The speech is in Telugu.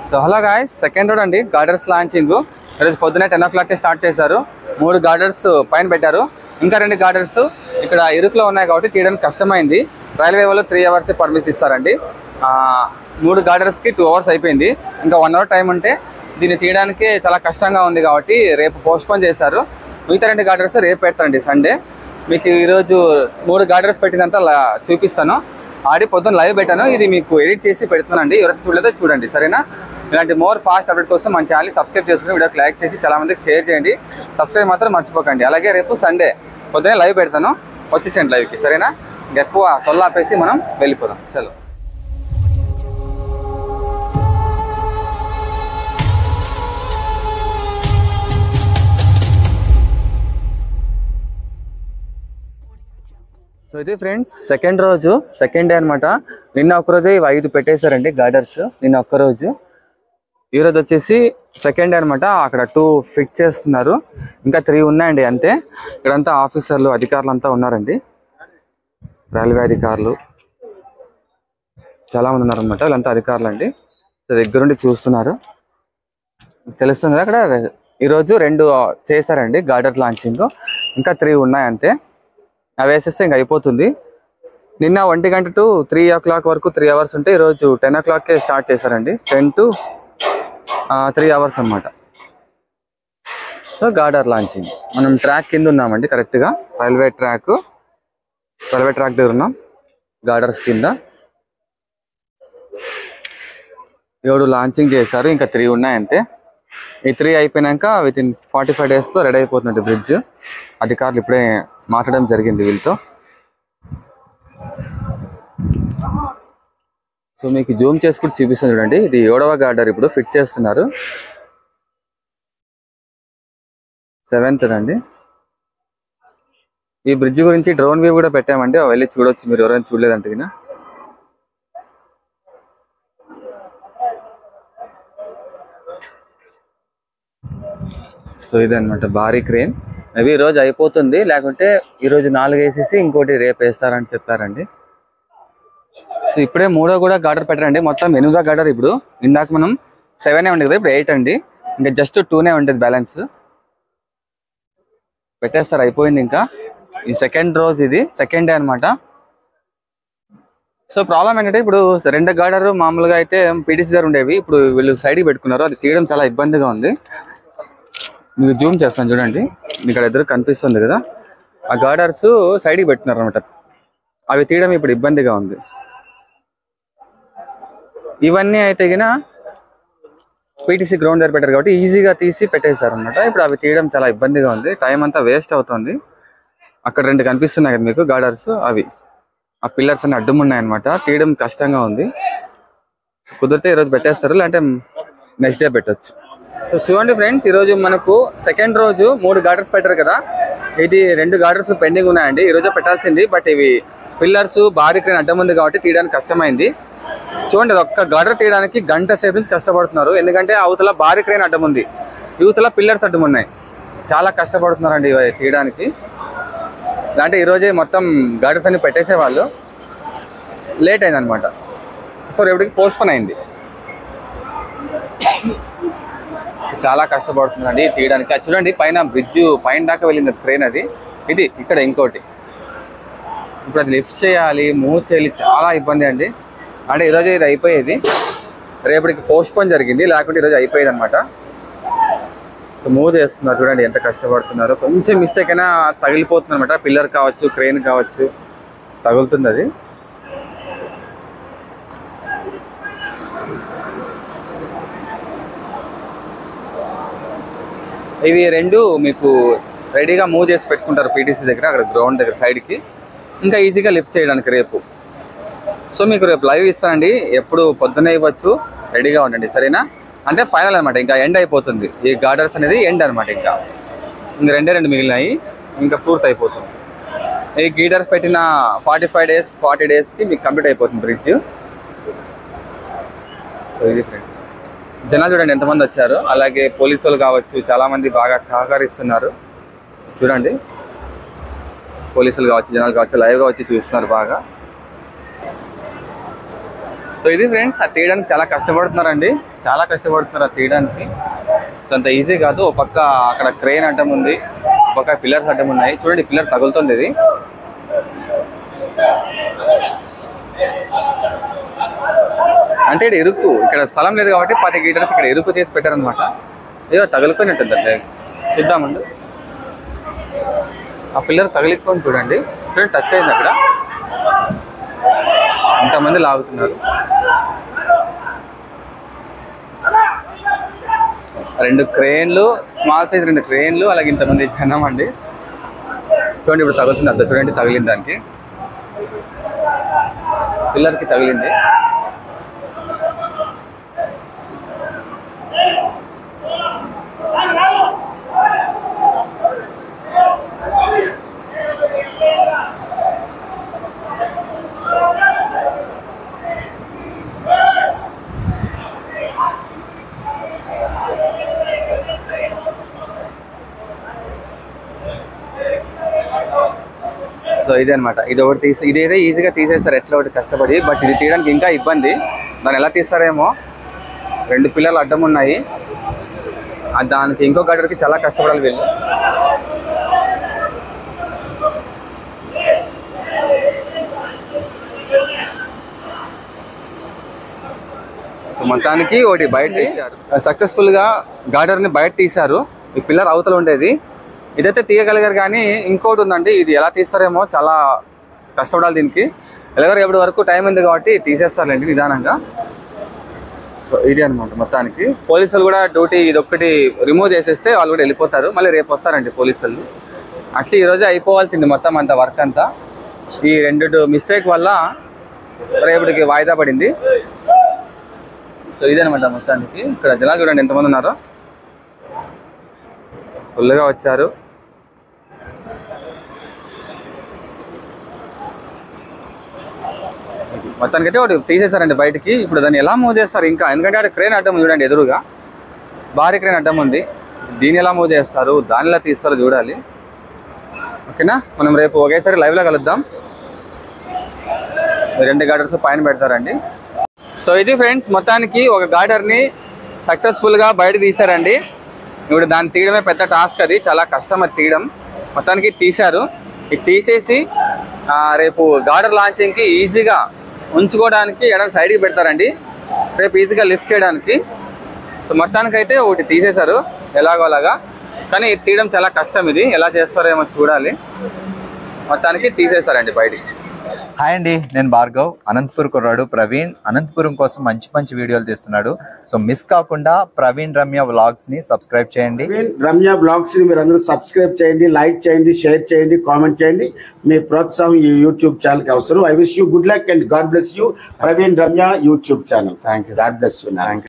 So hello guys second road అండి గార్డర్స్ లాంచింగ్ ఈరోజు పొద్దున్నే టెన్ ఓ క్లాక్కి స్టార్ట్ చేశారు మూడు గార్డర్స్ పైన పెట్టారు ఇంకా రెండు గార్డర్స్ ఇక్కడ ఇరుకులో ఉన్నాయి కాబట్టి తీయడానికి కష్టమైంది రైల్వే వాళ్ళు త్రీ అవర్స్ పర్మిషన్ ఇస్తారండి ఆ, మూడు గార్డర్స్కి టూ అవర్స్ అయిపోయింది ఇంకా వన్ అవర్ టైం ఉంటే దీన్ని తీయడానికి చాలా కష్టంగా ఉంది కాబట్టి రేపు పోస్ట్పోన్ చేశారు మిగతా రెండు గార్డర్స్ రేపు పెడతారండి సండే మీకు ఈరోజు మూడు గార్డర్స్ పెట్టినంత లా- చూపిస్తాను ఆడి పొద్దున్న లైవ్ పెట్టాను ఇది మీకు ఎడిట్ చేసి పెడుతున్నానండి ఎవరైతే చూడలేదో చూడండి సరేనా ఇలాంటి మోర్ ఫాస్ట్ అప్డేట్ కోసం మన ఛానల్ సబ్స్క్రైబ్ చేసుకుని వీడియోకి లైక్ చేసి చాలా మందికి షేర్ చేయండి సబ్స్క్రైబ్ మాత్రం మర్చిపోకండి అలాగే రేపు సండే పొద్దున్నే లైవ్ పెడతాను వచ్చేసేయండి లైవ్కి సరేనా ఇంకా ఎక్కువ సొల్లు ఆపేసి మనం వెళ్ళిపోదాం చలో సో ఇది ఫ్రెండ్స్ సెకండ్ రోజు సెకండ్ డే అనమాట నిన్న ఒక రోజే ఇవి ఐదు పెట్టేశారండి గార్డర్స్ నిన్న ఒక్క రోజు ఈ రోజు వచ్చేసి సెకండ్ డే అనమాట అక్కడ టూ ఫిక్స్ చేస్తున్నారు ఇంకా త్రీ ఉన్నాయండి అంతే ఇక్కడంతా ఆఫీసర్లు అధికారులు అంతా ఉన్నారండి రైల్వే అధికారులు చాలా మంది ఉన్నారనమాట వీళ్ళంతా అధికారులు అండి సో దగ్గరుండి చూస్తున్నారు తెలుస్తుంది కదా అక్కడ ఈరోజు రెండు చేశారండి గార్డర్ లాంచింగ్ ఇంకా త్రీ ఉన్నాయి అంతే అవి వేసేస్తే ఇంకా అయిపోతుంది నిన్న ఒంటి గంట టు త్రీ ఓ క్లాక్ వరకు త్రీ అవర్స్ ఉంటే ఈరోజు టెన్ ఓ క్లాక్కే స్టార్ట్ చేశారండి టెన్ టు త్రీ అవర్స్ అన్నమాట సో గార్డర్ లాంచింగ్ మనం ట్రాక్ కింద ఉన్నామండి కరెక్ట్గా రైల్వే ట్రాక్ రైల్వే ట్రాక్ దగ్గర ఉన్నాం గార్డర్స్ కింద ఏడు లాంచింగ్ చేశారు ఇంకా త్రీ ఉన్నాయి అంతే ఈ త్రీ అయిపోయినాక విత్ ఇన్ ఫార్టీ ఫైవ్ డేస్లో రెడీ అయిపోతుంది బ్రిడ్జ్ అధికారులు ఇప్పుడే మాట్లాడడం జరిగింది వీళ్ళతో సో మీకు జూమ్ చేసుకుని చూపిస్తుంది చూడండి ఇది ఏడవ గార్డర్ ఇప్పుడు ఫిట్ చేస్తున్నారు సెవెంత్ అండి ఈ బ్రిడ్జ్ గురించి డ్రోన్ వ్యూ కూడా పెట్టామండి అవి వెళ్ళి చూడొచ్చు మీరు ఎవరైనా చూడలేదంటే గిన. సో ఇదన్నమాట భారీ క్రేన్ అవి ఈ రోజు అయిపోతుంది లేకుంటే ఈ రోజు నాలుగు వేసేసి ఇంకోటి రేపు వేస్తారని చెప్పారండి సో ఇప్పుడే మూడో కూడా గార్డర్ పెట్టారండి మొత్తం ఎనిమిదో గార్డర్ ఇప్పుడు ఇందాక మనం సెవెన్ ఉండేది కదా ఇప్పుడు ఎయిట్ అండి ఇంకా జస్ట్ టూనే ఉండేది బ్యాలెన్స్ పెట్టేస్తారు అయిపోయింది ఇంకా ఈ సెకండ్ రోజు ఇది సెకండ్ డే అన్నమాట సో ప్రాబ్లం ఏంటంటే ఇప్పుడు రెండు గార్డర్ మామూలుగా అయితే పీటీసీ గారు ఉండేవి ఇప్పుడు వీళ్ళు సైడ్కి పెట్టుకున్నారు అది తీయడం చాలా ఇబ్బందిగా ఉంది మీకు జూమ్ చేస్తాను చూడండి మీకు ఇక్కడ ఎదురు కనిపిస్తుంది కదా ఆ గార్డర్స్ సైడ్కి పెట్టినారు అనమాట అవి తీయడం ఇప్పుడు ఇబ్బందిగా ఉంది ఇవన్నీ అయితే గిన పీటీసీ గ్రౌండ్ దగ్గర పెట్టారు కాబట్టి ఈజీగా తీసి పెట్టేశారు అనమాట ఇప్పుడు అవి తీయడం చాలా ఇబ్బందిగా ఉంది టైం అంతా వేస్ట్ అవుతుంది అక్కడ రెండు కనిపిస్తున్నాయి కదా మీకు గార్డర్స్ అవి ఆ పిల్లర్స్ అన్ని అడ్డం ఉన్నాయన్నమాట తీయడం కష్టంగా ఉంది సో కుదిరితే ఈరోజు పెట్టేస్తారు లేదంటే నెక్స్ట్ డే పెట్టొచ్చు సో చూడండి ఫ్రెండ్స్ ఈరోజు మనకు సెకండ్ రోజు మూడు గార్డర్స్ పెట్టారు కదా ఇది రెండు గార్డర్స్ పెండింగ్ ఉన్నాయండి ఈ రోజు పెట్టాల్సింది బట్ ఇవి పిల్లర్స్ భారీ క్రేన్ అడ్డం ఉంది కాబట్టి తీయడానికి కష్టమైంది చూడండి ఇది ఒక్క గార్డర్ తీయడానికి గంట సేపు నుంచి కష్టపడుతున్నారు ఎందుకంటే అవతల భారీ క్రేన్ అడ్డం ఉంది యువతల పిల్లర్స్ అడ్డం ఉన్నాయి చాలా కష్టపడుతున్నారండి ఇవి తీయడానికి అంటే ఈరోజే మొత్తం గార్డర్స్ అన్ని పెట్టేసేవాళ్ళు లేట్ అయింది అనమాట సో రేపటికి పోస్ట్పోన్ అయింది చాలా కష్టపడుతుందండి తీయడానికి అది చూడండి పైన బ్రిడ్జ్ పైన దాకా వెళ్ళింది ట్రైన్ అది ఇది ఇక్కడ ఇంకోటి ఇప్పుడు అది లిఫ్ట్ చేయాలి మూవ్ చేయాలి చాలా ఇబ్బంది అండి అంటే ఈరోజు ఇది అయిపోయేది రేపటికి పోస్ట్పోన్ జరిగింది లేకుంటే ఈరోజు అయిపోయేది అనమాట సో మూవ్ చేస్తున్నారు చూడండి ఎంత కష్టపడుతున్నారు కొంచెం మిస్టేక్ అయినా తగిలిపోతుంది అనమాట పిల్లర్ కావచ్చు క్రెయిన్ కావచ్చు తగులుతుంది అది ఇవి రెండు మీకు రెడీగా మూవ్ చేసి పెట్టుకుంటారు పీటీసీ దగ్గర అక్కడ గ్రౌండ్ దగ్గర సైడ్కి ఇంకా ఈజీగా లిఫ్ట్ చేయడానికి రేపు సో మీకు రేపు లైవ్ ఇస్తానండి ఎప్పుడు పొద్దున్నే ఇవ్వచ్చు రెడీగా ఉండండి సరేనా అంటే ఫైనల్ అనమాట ఇంకా ఎండ్ అయిపోతుంది ఈ గార్డర్స్ అనేది ఎండ్ అనమాట ఇంకా ఇంక రెండే రెండు మిగిలినాయి ఇంకా పూర్తి అయిపోతుంది ఈ గీడర్స్ పెట్టిన ఫార్టీ ఫైవ్ డేస్ ఫార్టీ డేస్కి మీకు కంప్లీట్ అయిపోతుంది బ్రిడ్జ్ సో ఇది ఫ్రెండ్స్ జనాలు చూడండి ఎంతమంది వచ్చారు అలాగే పోలీసు వాళ్ళు కావచ్చు చాలా మంది బాగా సహకరిస్తున్నారు చూడండి పోలీసులు కావచ్చు జనాలు కావచ్చు లైవ్గా వచ్చి చూస్తున్నారు బాగా సో సో ఇది ఫ్రెండ్స్ అది తీయడానికి చాలా కష్టపడుతున్నారండి చాలా కష్టపడుతున్నారు అది తీయడానికి సో అంత ఈజీ కాదు ఒక పక్క అక్కడ క్రెయిన్ అడ్డం ఉంది ఒక పక్క పిల్లర్స్ అడ్డం ఉన్నాయి చూడండి పిల్లర్ తగులుతుంది ఇది అంటే ఇక్కడ ఇరుకు ఇక్కడ స్థలం లేదు కాబట్టి పది గీటర్స్ ఇక్కడ ఇరుకు చేసి పెట్టారనమాట ఏదో తగిలిపోయినట్టుంది అది చూద్దామండి ఆ పిల్లర్ తగిలిపోయి చూడండి చూడండి టచ్ అయింది అక్కడ ఇంతమంది లాగుతున్నారు రెండు క్రేన్లు స్మాల్ సైజ్ రెండు క్రేన్లు అలాగే ఇంతమంది జనం అండి చూడండి ఇప్పుడు తగులుతుంది అంత చూడండి తగిలింది దానికి పిల్లర్కి తగిలింది సో ఇదే అనమాట ఇది ఒకటి తీసి ఇదైతే ఈజీగా తీసేస్తారు ఎట్లా ఒకటి కష్టపడి బట్ ఇది తీయడానికి ఇంకా ఇబ్బంది దాన్ని ఎలా తీస్తారేమో రెండు పిల్లలు అడ్డం ఉన్నాయి ఆ దానికి ఇంకో గడ్డకి చాలా కష్టపడాలి వీళ్ళు సో మొత్తానికి ఒకటి బయట తీశారు సక్సెస్ఫుల్ గా గార్డర్ ని బయట తీశారు ఈ పిల్లర్ అవతల ఉండేది ఇదైతే తీయగలిగారు కానీ ఇంకోటి ఉందండి ఇది ఎలా తీస్తారేమో చాలా కష్టపడాలి దీనికి ఎలాగో ఎప్పటి వరకు టైం ఉంది కాబట్టి తీసేస్తారులేండి నిదానంగా సో ఇది అనమాట మొత్తానికి పోలీసులు కూడా డ్యూటీ ఇది ఒక్కటి రిమూవ్ చేసేస్తే వాళ్ళు కూడా వెళ్ళిపోతారు మళ్ళీ రేపు వస్తారండి పోలీసులు అట్లా ఈరోజు అయిపోవాల్సింది మొత్తం అంత వర్క్ అంతా ఈ రెండు మిస్టేక్ వల్ల రేపటికి వాయిదా పడింది సో ఇదనమాట మొత్తానికి ఇక్కడ జనాలు చూడండి ఎంతమంది ఉన్నారో ఫుల్గా వచ్చారు మొత్తానికి అయితే ఒకటి తీసేశారండి బయటికి ఇప్పుడు దాన్ని ఎలా మూవ్ చేస్తారు ఇంకా ఎందుకంటే అక్కడ క్రేన్ అడ్డం ఉంది చూడండి ఎదురుగా భారీ క్రేన్ అడ్డం ఉంది దీన్ని ఎలా మూవ్ చేస్తారు దాన్ని ఎలా తీస్తారో చూడాలి ఓకేనా మనం రేపు ఒకేసారి లైవ్లో కలుద్దాం ఈ రెండు గార్డర్స్ పైన పెడతారండి సో ఇది ఫ్రెండ్స్ మొత్తానికి ఒక గార్డర్ని సక్సెస్ఫుల్గా బయట తీశారండి ఇప్పుడు దాన్ని తీయడమే పెద్ద టాస్క్ అది చాలా కష్టం అది తీయడం మొత్తానికి తీశారు ఇది తీసేసి ఆ, రేపు గార్డర్ లాంచింగ్కి ఈజీగా ఉంచుకోవడానికి ఎడం సైడ్కి పెడతారండి రేపు ఈజీగా లిఫ్ట్ చేయడానికి సో మొత్తానికి అయితే ఒకటి తీసేశారు ఎలాగో అలాగా కానీ ఇది తీయడం చాలా కష్టం ఇది ఎలా చేస్తారో ఏమో చూడాలి మొత్తానికి తీసేశారండి బయటికి హాయ్ అండి నేను భార్గవ్ అనంతపూర్ కుర్రాడు ప్రవీణ్ అనంతపురం కోసం మంచి మంచి వీడియోలు తీస్తున్నాడు సో మిస్ కాకుండా ప్రవీణ్ రమ్య వ్లాగ్స్ ని సబ్స్క్రైబ్ చేయండి ప్రవీణ్ రమ్య బ్లాగ్స్ ని మీరు అందరూ సబ్స్క్రైబ్ చేయండి లైక్ చేయండి షేర్ చేయండి కామెంట్ చేయండి మీ ప్రోత్సాహం ఈ యూట్యూబ్ ఛానల్ కి అవసరం I wish you good luck and God bless you Praveen Ramya YouTube channel thank you God bless you thank